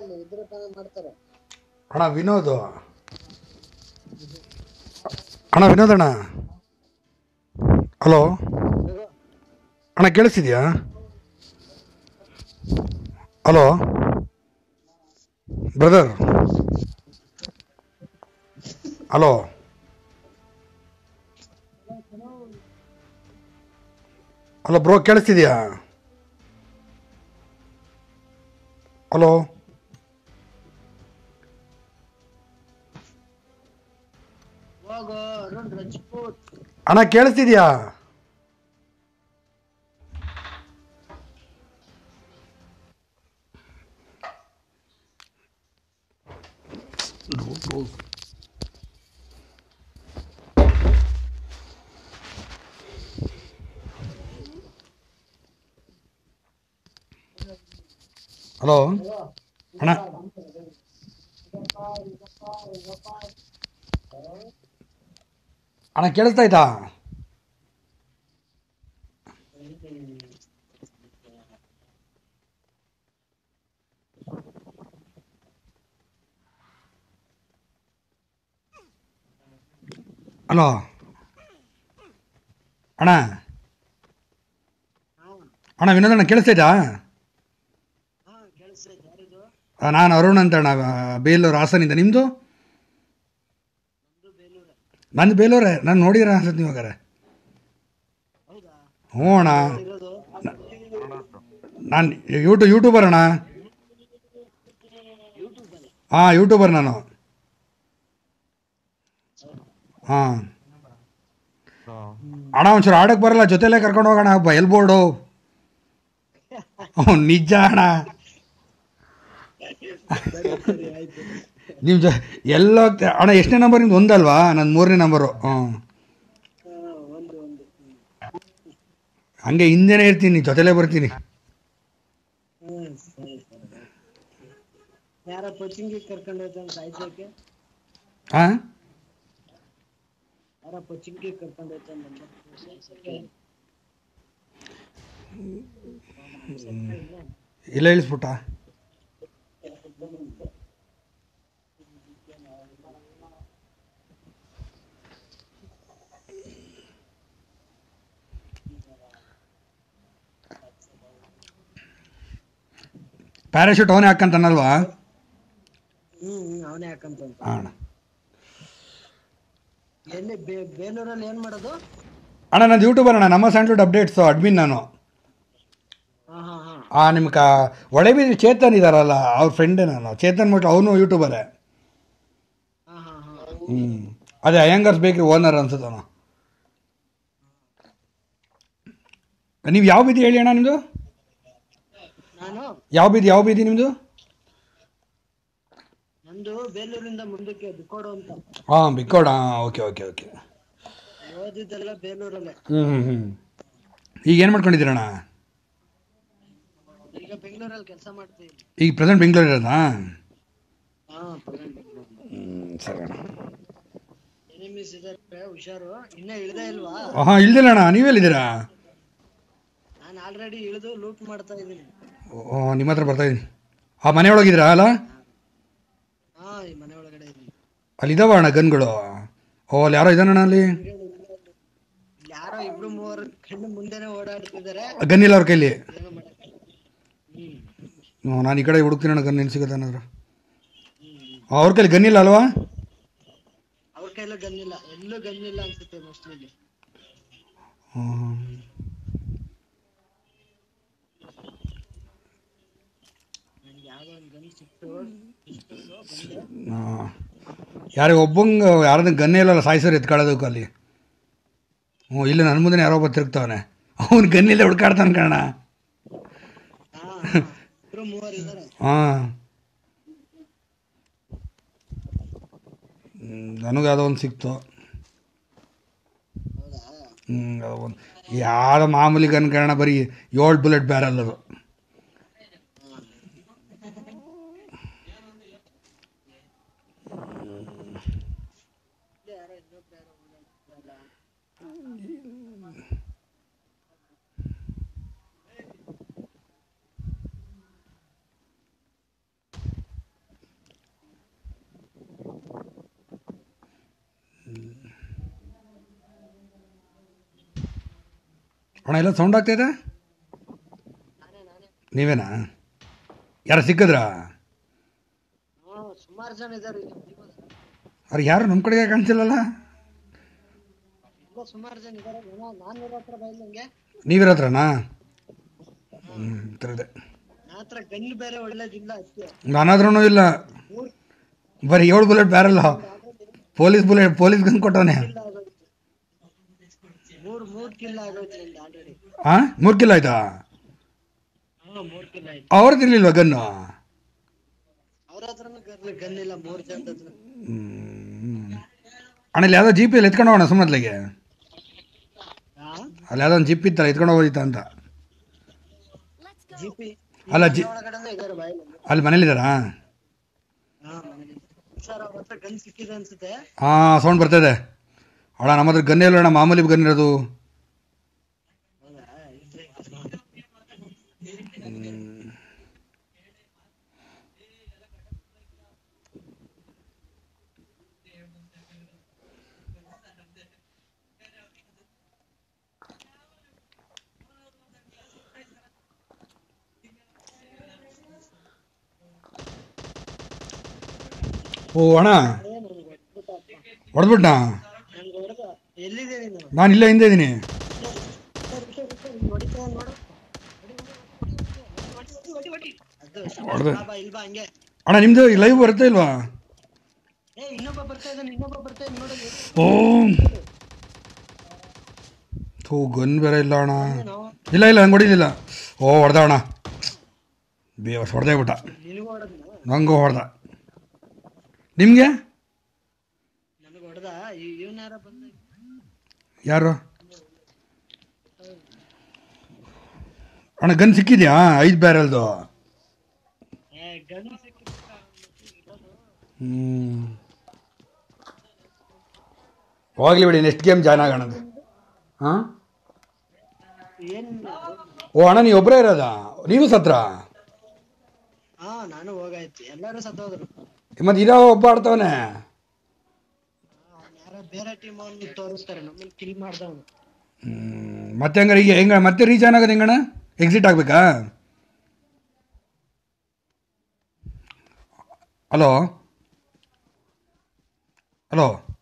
ಮಾಡ್ತೀನಿ ಇದ್ರೆ ತಾನೇ ಮಾಡ್ತಾರೆ ಅಣ್ಣ ವಿನೋದ್ ಅಣ್ಣ ವಿನೋದ್ ಅಣ್ಣ ಹಲೋ ಅಣ್ಣ ಕೇಳಿಸ್ತಿದ್ಯಾ hello brother hello hello bro ಕೇಳಿಸ್ತಿದ್ಯಾ ಹಲೋ ಹೋಗೋ ಅರುಣ್ ರಜಪೂತ್ ಅಣ್ಣ ಕೇಳಿಸ್ತಿದ್ಯಾ ಹಲೋ ಅಣ್ಣ ಅಣ್ಣ ಕೇಳಿಸ್ತಾ ಆಯ್ತಾ ಹಲೋ ಅಣ್ಣ ಅಣ್ಣ ವಿನೋದ್ ಅಣ್ಣ ಕೇಳಿಸ್ತೈತಾ ಹಾ ಕೇಳಿಸ್ತೈತೆ ಯಾರಿದು ಆ, ನಾನು ಅರುಣ್ ಅಂತ ಅಣ್ಣ ಆ, ಬೇಲೂರು ಹಾಸನಿಂದ ನಿಮ್ಮದು ನಮ್ದು ಬೇಲೂರೇ ನಂದು ಬೇಲೂರೇ ನಾನು ನೋಡಿರ ಅನ್ಸುತ್ತೆ ನೀವು ಹಾಗಾರೆ ಹೌದಾ ಹ್ಞೂ ಅಣ್ಣ ಇರೋದು ನಾನು ಯೂಟ್ಯೂ ಯೂಟ್ಯೂಬರ್ ಅಣ್ಣ ಯೂಟ್ಯೂಬಲ್ಲಿ ಹಾಂ ಯೂಟ್ಯೂಬರ್ ನಾನು ಹಾಂ ಅಣ್ಣ ಒಂಚೂರು ಆಡೋಕ್ಕೆ ಬರಲ್ಲ ಜೊತೆಲೇ ಕರ್ಕೊಂಡು ಹೋಗೋಣ ಬಯಲ್ ಬೋರ್ಡು ಹ್ಞೂ ನಿಜ ಅಣ್ಣ ಸರಿ ಸರಿ ಆಯ್ತು ನಿಮ್ಮ ಜೊ ಎಲ್ಲ ಹೋಗ್ತಾ- ಅಣ್ಣ ಎಷ್ಟನೇ ನಂಬರ್ ನಿಮ್ದು ಒಂದಲ್ವಾ ನನ್ನ ಮೂರನೇ ನಂಬರು ಹ್ಞೂ ಹಾ ಒಂದು ಒಂದು ಹ್ಮ್. ಹಂಗೆ ಹಿಂದೆನೇ ಇರ್ತೀನಿ ಜೊತೆಲೇ ಬರ್ತೀನಿ ಹ್ಮ್ ಸರಿ ಸರಿ ಯಾರ ಕೋಚಿಂಗಿಗೆ ಕರ್ಕೊಂಡು ಹೋಯ್ತಾನೆ ಸಾಯ್ಸೋಕೆ ಹಾಂ ಯಾರ ಕೋಚಿಂಗಿಗೆ ಕರ್ಕೊಂಡು ಹೋಯ್ತಾನೆ ಸಾಯ್ಸೋಕೆ ಇಲ್ಲ ಇಳಿಸ್ಬಿಟ್ಟ ಪ್ಯಾರಾಶೂಟ್ ಅವನೇ ಹಾಕಂತಾನಲ್ವಾ ಹ್ಮ್ ಹ್ಮ್ ಅವನೇ ಹಾಕಂತ ಹಾಂ ಅಣ್ಣ ಎಲ್ಲಿ ಬೇ- ಬೇಲೂರಲ್ಲಿ ಏನ್ ಮಾಡೋದು ಅಣ್ಣ ನಂದು ಯೂಟ್ಯೂಬರ್ ಅಣ್ಣ ನಮ್ಮ ಸ್ಯಾಂಡ್ಲ್ವುಡ್ ಅಪ್ಡೇಟ್ಸು ಅಡ್ಮಿನ್ ನಾನು ಹಾ ಹಾ ಹಾ ಆ ನಿಮ್ಗೆ ಒಳೆಬೀದಿ ಚೇತನ್ ಇದಾರಲ್ಲ ಅವ್ರ ಫ್ರೆಂಡೇ ನಾನು ಚೇತನ್ ಮಟ್ಟ ಅವನು ಯೂಟ್ಯೂಬರೇ ಹಾ ಹಾ ಹಾ ಹ್ಞೂ ಅದೇ ಅಯ್ಯಂಗರ್ಸ್ ಬೇಕ್ರಿ ಓನರ್ ಅನ್ಸುತ್ತವನು ನೀವು ಯಾವ ಬೀದಿ ಹೇಳಿ ಅಣ್ಣ ನಿಮ್ಮದು ನಾನು ಯಾವ ಬೀದಿ ಯಾವ ಬೀದಿ ನಿಮ್ಮದು ನಂದು ಬೇಲೂರಿಂದ ಮುಂದಕ್ಕೆ ಬಿಕ್ಕೋಡು ಅಂತ ಹಾಂ ಬಿಕ್ಕೋಡ ಓಕೆ ಓಕೆ ಓಕೆ ಓದಿದ್ದೆಲ್ಲ ಬೇಲೂರಲ್ಲೇ ಹ್ಞೂ ಹ್ಞೂ ಹ್ಞೂ ಈಗ ಏನು ಮಾಡ್ಕೊಂಡಿದ್ದೀರಣ್ಣ ಈಗ ಬೆಂಗಳೂರಲ್ಲಿ ಕೆಲಸ ಮಾಡ್ತೀವಿ ಈಗ ಪ್ರೆಸೆಂಟ್ ಬೆಂಗಳೂರು ಇರೋದಾ ಹಾ present ಬೆಂಗ್ಳೂರಲ್ಲಿ. ಹ್ಞೂ ಸರಿ ಅಣ್ಣ ಎನಿಮೀಸ್ ಇದಾರೆ ಹುಷಾರು ಇನ್ನ ಇಳ್ದೇ ಇಲ್ವಾ ಹಾಂ ಇಲ್ದಿಲ್ಲ ಅಣ್ಣ ನೀವೆಲ್ಲಿದ್ದೀರಾ ನಾನು ಆಲ್ರೆಡಿ ಇಳಿದು ಲೂಟ್ ಮಾಡ್ತಾ ಇದ್ದೀನಿ ಓ ನಿಮ್ಮ ಹತ್ರ ಬರ್ತಾ ಇದ್ದೀನಿ ಆ ಮನೆ ಒಳಗಿದ್ದೀರಾ ಅಲ್ಲ ಹಾ ಈ ಮನೆ ಒಳಗಡೆ ಇದ್ದೀನಿ ಅಲ್ಲಿ ಇದಾವ ಅಣ್ಣ ಗನ್ಗಳು ಓ ಅಲ್ಲಿ ಯಾರೋ ಇದ್ದಾನಣ್ಣ ಅಲ್ಲಿ ಇಲ್ಲಿ ಯಾರೋ ಇಬ್ರು ಮೂವರು ಕಣ್ಣು ಮುಂದೆನೆ ಓಡಾಡ್ತಿದ್ದಾರೆ ಗನ್ ಇಲ್ಲ ಅವ್ರ ಕೈಲಿ ಏನೋ ಮಾಡಕ್ಕೆ ಹ್ಮ್ ಹ್ಞೂ ನಾನು ಈ ಕಡೆ ಹುಡುಕ್ತೀನಿ ಅಣ್ಣ ಗನ್ ಎಲ್ಲಿ ಸಿಗುತ್ತೆ ಏನಾದ್ರು ಅವ್ರ ಕೈಲಿ ಗನ್ ಇಲ್ಲ ಅಲ್ವಾ ಅವ್ರ ಕೈಲೂ ಗನ್ನಿಲ್ಲ ಎಲ್ಲೂ ಗನ್ನಿಲ್ಲ ಅನ್ಸುತ್ತೆ ಮೋಸ್ಟ್ಲಿ ಇಲ್ಲಿ ಹ್ಞೂ ನನ್ಗೆ ಯಾವ್ದೋ ಒಂದು ಗನ್ ಸಿಕ್ತು ಇಸ್ಕೊಂಡು ಬಂದೆ ಹಾಂ ಯಾರಿಗೆ ಒಬ್ಬಂಗೆ ಯಾರ್ದು ಗನ್ನೇ ಇಲ್ಲಲ್ಲ ಸಾಯಿಸೋರು ಎತ್ಕೊಳ್ಳೋದಕ್ಕೆ ಅಲ್ಲಿ ಹ್ಞೂ ಇಲ್ಲಿ ನನ್ನ ಮುಂದೆ ಯಾರೋ ಒಬ್ಬ ತಿರುಗ್ತಾವನೆ ಅವ್ನು ಗನ್ನಿಲ್ಲ ಹುಡ್ಕಾಡ್ತಾನೆ ಕಣ ಹಾ ಹಾ. ಇಬ್ರು ಮೂವರು ಇದಾರೆ ಹಾಂ ನನಗೆ ಯಾವುದೋ ಒಂದು ಸಿಕ್ತು ಹೌದಾ ಹ್ಞೂ ಅದು ಒಂದು ಯಾರೋ ಮಾಮೂಲಿ ಗನ್ ಕಾರಣ ಬರೀ ಏಳು ಬುಲೆಟ್ ಬ್ಯಾರಲ್ ಅದು ಯಾರೋ ಇನ್ನೊಬ್ರು ಯಾರೋ ಓಡಾಡ್ತಿದ್ರಲ್ಲ. ಅಣ್ಣ ಎಲ್ಲ ಸೌಂಡ್ ಆಗ್ತಾಯಿದೆ ನಾನೇ ನಾನೇ ನೀವೇನಾ ಯಾರು ಸಿಕ್ಕಿದ್ರಾ ಹ್ಞೂ ಸುಮಾರು ಜನ ಇದ್ದಾರೆ ಇಲ್ಲಿ ಅವ್ರು ಯಾರು ನಮ್ಮ ಕಡೆಗೆ ಕಾಣಿಸಿಲ್ಲಲ್ಲ ಇಲ್ಲ ಸುಮಾರು ಜನ ಇದ್ದಾರೆ ಏನೋ ನಾನು ಇರೋ ಹತ್ರ ಬೈದಂಗೆ ನೀವಿರ ಹತ್ರನಾ ಹ್ಞೂ ಇದೆ ನನ್ನ ಹತ್ರ ಗನ್ ಬೇರೆ ಒಳ್ಳೇದಿಲ್ಲ ಅಷ್ಟೇ ನಾನಾದ್ರೂ ಇಲ್ಲ ಮೂರ್ ಬರೀ ಏಳು ಬುಲೆಟ್ ಬ್ಯಾರಲ್ಲ ಪೊಲೀಸ್ ಬುಲೆಟ್ ಪೊಲೀಸ್ ಗನ್ ಕೊಟ್ಟವನೆ ಕಿಲ್ ಆಗೋಯ್ತು ಮೂರ್ ಮೂರ್ ಕಿಲ್ ಆಗೋಯ್ತು ನಿಂದ ಆಲ್ರೆಡಿ ಹಾಂ ಮೂರು ಕಿಲೋ ಆಯ್ತಾ ಹಾ ಮೂರ್ ಕಿಲ್ ಆಯ್ತು ಅವ್ರದ್ದು ಇರ್ಲಿಲ್ವಾ ಗನ್ನು ಅವ್ರ ಹತ್ರನೂ ಗನ್ ಗನ್ ಇಲ್ಲ ಮೂರ್ ಜನದ ಹತ್ರ ಅಣ್ಣ ಇಲ್ಲಿ ಯಾವುದೋ ಜಿ ಪಿ ಅಲ್ಲಿ ಎತ್ಕೊಂಡು ಹೋಗೋಣ ಸುಮ್ಮತ್ಲೆಗೆ ಹಾ ಅಲ್ಲಿ ಯಾವುದೋ ಒಂದು ಜಿಪ್ ಇತ್ತಲ್ಲ ಎತ್ಕೊಂಡು ಹೋಗೋದಿತ್ತ ಅಂತ ಜಿ ಪಿ ಅಲ್ಲ ಜಿ ಒಳಗಡೆ ಇದಾರೆ ಬಾಯಲ್ಲಿ ಅಲ್ಲಿ ಮನೇಲಿದ್ದಾರಾ ಹಾ ಮನೇಲಿ ಸರ್ ಅವ್ರ ಹತ್ರ ಗನ್ ಸಿಕ್ಕಿದೆ ಅನ್ಸುತ್ತೆ ಹಾಂ ಸೌಂಡ್ ಬರ್ತಾಯಿದೆ ಅಣ್ಣ ನಮ್ಮ ಹತ್ರ ಗನ್ ಇಲ್ಲ ಅಣ್ಣ ಮಾಮೂಲಿ ಗನ್ ಇರೋದು ಹೌದಾ ಇದ್ರೆ ಓ ಅಣ್ಣ ಏ ನನ್ಗೆ ಹೊಡ್ಬಿಟ್ಟಪ್ಪ ಹೊಡೆದ್ಬಿಟ್ನಾ ನನ್ಗೆ ಹೊಡೆದ ಎಲ್ಲಿದೆ ನೀನು ನಾನು ಇಲ್ಲೇ ಹಿಂದೆ ಇದ್ದೀನಿ ಸರ್, ಸರ್, ಸರ್, ಹಿಂಗ್ ಹೊಡಿತಾ ನೋಡು ಹೊಡಿ, ಹೊಡಿ, ಹೊಡಿ, ಹೊಡಿ, ಹೊಡಿ, ಹೊಡಿ. ಅದು ಹೊಡ್ದೆ. ಬಾ, ಬಾ, ಇಲ್ವಾ ಹಂಗೆ ಅಣ್ಣ ನಿಮ್ಮದು ಲೈವ್ ಬರುತ್ತೆ ಇಲ್ವಾ ಏ ಇನ್ನೊಬ್ಬ ಬರ್ತಾ ಇದ್ದಾನೆ ಇನ್ನೊಬ್ಬ ಬರ್ತಾ ಇದ್ದಾನೆ ನೋಡು ಓ ಥೂ ಗನ್ ಬೇರೆ ಇಲ್ಲ ಅಣ್ಣ ಏನೋ ಇಲ್ಲ ಇಲ್ಲ ಹಂಗೆ ಹೊಡಿಲಿಲ್ಲ ಓ ಹೊಡೆದ ಅಣ್ಣ ಬೇವಸ್ ಹೊಡೆದೇ ಬಿಟ್ಟ ನಿನಗೂ ಹೊಡೆದ್ನ ನಂಗೂ ಹೊಡೆದ ನಿಮಗೆ ನನಗೆ ಹೊಡೆದ ಇವನ್ ಯಾರ ಬಂದ ಯಾರು ಅಣ್ಣ ಗನ್ ಸಿಕ್ಕಿದ್ಯಾ ಐದು ಬ್ಯಾರಲ್ದು ಏ ಗನ್ ಸಿಕ್ಕಿಲ್ಲ ಹ್ಞೂ ಹೋಗ್ಲಿ ಬಿಡಿ ನೆಕ್ಸ್ಟ್ ಗೇಮ್ ಜಾಯ್ನ್ ಆಗೋಣ ಹಾಂ ಏನ್ ಓ ಅಣ್ಣ ನೀವು ಒಬ್ಬರೇ ಇರೋದಾ ನೀವು ಸತ್ರ ಹಾ ನಾನು ಹೋಗಾಯ್ತು ಎಲ್ಲರೂ ಸತ್ತೋದ್ರು ಮತ್ತು ಇರೋ ಒಬ್ಬ ಆಡ್ತವನೆ ಅವ್ನ್ ಯಾರೋ ಬೇರೆ ಟೀಮ್ ಅವ್ನು ತೋರಿಸ್ತಾರೆ ನಮ್ಮನ್ನ ಕಿಲ್ ಮಾಡ್ದವನು ಹ್ಮ್. ಮತ್ತೆ ಹಂಗಾರೆ ಈಗ ಹೆಂಗ ಮತ್ತೆ ರೀಚಾನ್ ಆಗೋದು ಹೆಂಗಣ್ಣ ಎಕ್ಸಿಟ್ ಆಗಬೇಕಾ ಹಲೋ ಹಲೋ